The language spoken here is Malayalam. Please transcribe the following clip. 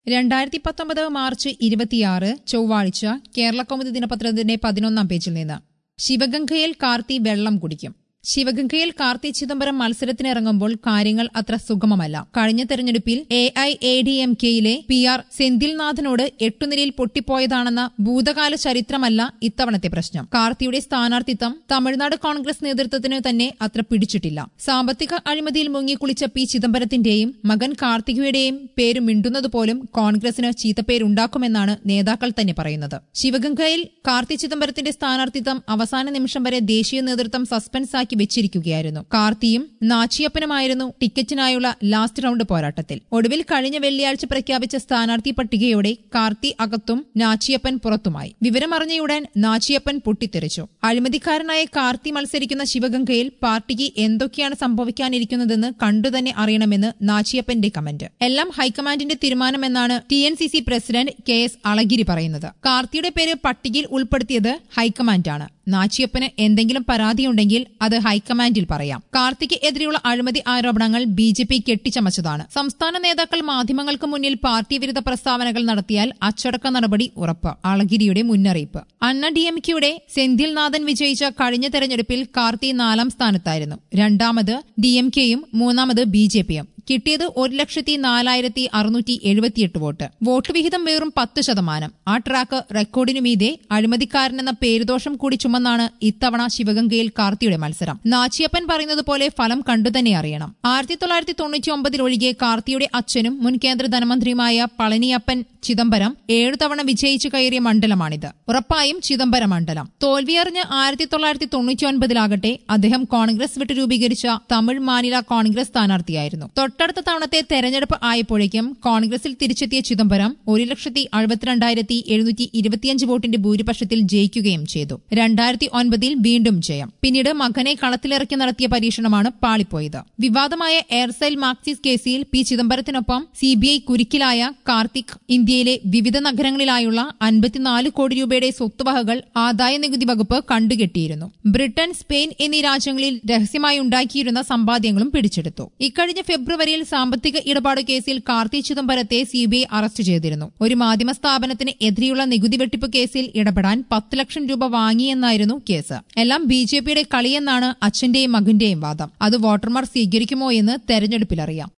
രണ്ടായിരത്തി പത്തൊമ്പത് മാർച്ച് ഇരുപത്തിയാറ് ചൊവ്വാഴ്ച കേരള കൗമുദി ദിനപത്രത്തിന്റെ പതിനൊന്നാം പേജിൽ നിന്ന് ശിവഗംഗയിൽ കാർത്തി വെള്ളം കുടിക്കും ശിവഗംഗയിൽ കാർത്തി ചിദംബരം മത്സരത്തിനിറങ്ങുമ്പോൾ കാര്യങ്ങൾ അത്ര സുഗമമല്ല കഴിഞ്ഞ തെരഞ്ഞെടുപ്പിൽ A I A D M കെയിലെ പി ആർ സെന്തിൽനാഥനോട് എട്ടുനിലയിൽ പൊട്ടിപ്പോയതാണെന്ന ഭൂതകാല ചരിത്രമല്ല ഇത്തവണത്തെ പ്രശ്നം കാർത്തിയുടെ സ്ഥാനാർത്ഥിത്വം തമിഴ്നാട് കോൺഗ്രസ് നേതൃത്വത്തിന് തന്നെ അത്ര പിടിച്ചിട്ടില്ല സാമ്പത്തിക അഴിമതിയിൽ മുങ്ങിക്കുളിച്ച പി ചിദംബരത്തിന്റെയും മകൻ കാർത്തികയുടെയും പേര് മിണ്ടുന്നതുപോലും കോൺഗ്രസിന് ചീത്തപ്പേരുണ്ടാക്കുമെന്നാണ് നേതാക്കൾ തന്നെ പറയുന്നത് ശിവഗംഗയിൽ കാർത്തി ചിദംബരത്തിന്റെ സ്ഥാനാർത്ഥിത്വം അവസാന നിമിഷം വരെ ദേശീയ നേതൃത്വം സസ്പെൻസാക്കി വെച്ചിരിക്കുകയായിരുന്നു കാർത്തിയും നാച്ചിയപ്പനുമായിരുന്നു ടിക്കറ്റിനായുള്ള ലാസ്റ്റ് റൌണ്ട് പോരാട്ടത്തിൽ ഒടുവിൽ കഴിഞ്ഞ വെള്ളിയാഴ്ച പ്രഖ്യാപിച്ച സ്ഥാനാർത്ഥി പട്ടികയോടെ കാർത്തി അകത്തും നാച്ചിയപ്പൻ പുറത്തുമായി വിവരമറിഞ്ഞയുടൻ നാച്ചിയപ്പൻ പൊട്ടിത്തെറിച്ചു അഴിമതിക്കാരനായ കാർത്തി മത്സരിക്കുന്ന ശിവഗംഗയിൽ പാർട്ടിക്ക് എന്തൊക്കെയാണ് സംഭവിക്കാനിരിക്കുന്നതെന്ന് കണ്ടുതന്നെ അറിയണമെന്ന് നാച്ചിയപ്പന്റെ കമന്റ് എല്ലാം ഹൈക്കമാൻഡിന്റെ തീരുമാനമെന്നാണ് T N C C president K S Alagiri പറയുന്നത് കാർത്തിയുടെ പേര് പട്ടികയിൽ ഉൾപ്പെടുത്തിയത് ഹൈക്കമാൻഡാണ് നാച്ചിയപ്പന് എന്തെങ്കിലും പരാതിയുണ്ടെങ്കിൽ അത് ഹൈക്കമാൻഡിൽ പറയാം കാർത്തിക്ക് എതിരെയുള്ള അഴിമതി ആരോപണങ്ങൾ ബി ജെ പി കെട്ടിച്ചമച്ചതാണ് സംസ്ഥാന നേതാക്കൾ മാധ്യമങ്ങൾക്ക് മുന്നിൽ പാർട്ടി വിരുദ്ധ പ്രസ്താവനകൾ നടത്തിയാൽ അച്ചടക്ക നടപടി ഉറപ്പ് അളഗിരിയുടെ മുന്നറിയിപ്പ് അണ്ണ ഡി എം കെയുടെ സെന്തിൽനാഥൻ വിജയിച്ച കഴിഞ്ഞ തെരഞ്ഞെടുപ്പിൽ കാർത്തി നാലാം സ്ഥാനത്തായിരുന്നു രണ്ടാമത് ഡി എം കെയും മൂന്നാമത് ബി ജെ പിയും കിട്ടിയത് ഒരു ലക്ഷത്തി നാലായിരത്തി അറുന്നൂറ്റി എഴുപത്തിയെട്ട് വോട്ട് വോട്ട് വിഹിതം വെറും പത്ത് ശതമാനം ആ ട്രാക്ക് റെക്കോർഡിനു മീതെ അഴിമതിക്കാരനെന്ന പേരുദോഷം കൂടി ചുമന്നാണ് ഇത്തവണ ശിവഗംഗയിൽ കാർത്തിയുടെ മത്സരം നാച്ചിയപ്പൻ പറയുന്നത് പോലെ ഫലം കണ്ടുതന്നെ അറിയണം ആയിരത്തി തൊള്ളായിരത്തി തൊണ്ണൂറ്റി ഒമ്പതിൽ ഒഴികെ കാർത്തിയുടെ അച്ഛനും മുൻ കേന്ദ്ര ധനമന്ത്രിയുമായ പളനിയപ്പൻ ചിദംബരം ഏഴു തവണ വിജയിച്ചു കയറിയ മണ്ഡലമാണിത് ഉറപ്പായും ചിദംബരം മണ്ഡലം തോൽവിയറിഞ്ഞ് ആയിരത്തി തൊള്ളായിരത്തി തൊണ്ണൂറ്റി ഒൻപതിലാകട്ടെ അദ്ദേഹം കോൺഗ്രസ് വിട്ട് രൂപീകരിച്ച തമിഴ് മാനില കോൺഗ്രസ് സ്ഥാനാർത്ഥിയായിരുന്നു തൊട്ടടുത്ത തവണത്തെ തെരഞ്ഞെടുപ്പ് ആയപ്പോഴേക്കും കോൺഗ്രസിൽ തിരിച്ചെത്തിയ ചിദംബരം ഒരു ലക്ഷത്തി അഴുപത്തിരണ്ടായിരത്തി എഴുന്നൂറ്റി ഇരുപത്തിയഞ്ച് വോട്ടിന്റെ ഭൂരിപക്ഷത്തിൽ ജയിക്കുകയും ചെയ്തു രണ്ടായിരത്തി ഒൻപതിൽ വീണ്ടും ജയം പിന്നീട് മകനെ കളത്തിലിറക്കി നടത്തിയ പരീക്ഷണമാണ് പാളിപ്പോയത് വിവാദമായ എയർസെൽ മാക്സിസ് കേസിൽ പി ചിദംബരത്തിനൊപ്പം സിബിഐ കുരുക്കിലായ കാർത്തിക് ഇന്ത്യയിലെ വിവിധ നഗരങ്ങളിലായുള്ള അൻപത്തിനാല് കോടി രൂപയുടെ സ്വത്തുവകകൾ ആദായ നികുതി വകുപ്പ് കണ്ടുകെട്ടിയിരുന്നു ബ്രിട്ടൻ സ്പെയിൻ എന്നീ രാജ്യങ്ങളിൽ രഹസ്യമായി ഉണ്ടാക്കിയിരുന്ന സമ്പാദ്യങ്ങളും പിടിച്ചെടുത്തു ഇക്കഴിഞ്ഞ ഫെബ്രുവരിയിൽ സാമ്പത്തിക ഇടപാട് കേസിൽ കാർത്തി ചിദംബരത്തെ സിബിഐ അറസ്റ്റ് ചെയ്തിരുന്നു ഒരു മാധ്യമ സ്ഥാപനത്തിന് എതിരെയുള്ള നികുതി വെട്ടിപ്പ് കേസിൽ ഇടപെടാൻ പത്ത് ലക്ഷം രൂപ വാങ്ങിയെന്നായിരുന്നു കേസ് എല്ലാം ബി ജെ പിയുടെ കളിയെന്നാണ് അച്ഛന്റെയും മകന്റെയും വാദം അത് വോട്ടർമാർ സ്വീകരിക്കുമോ എന്ന് തെരഞ്ഞെടുപ്പിലറിയാം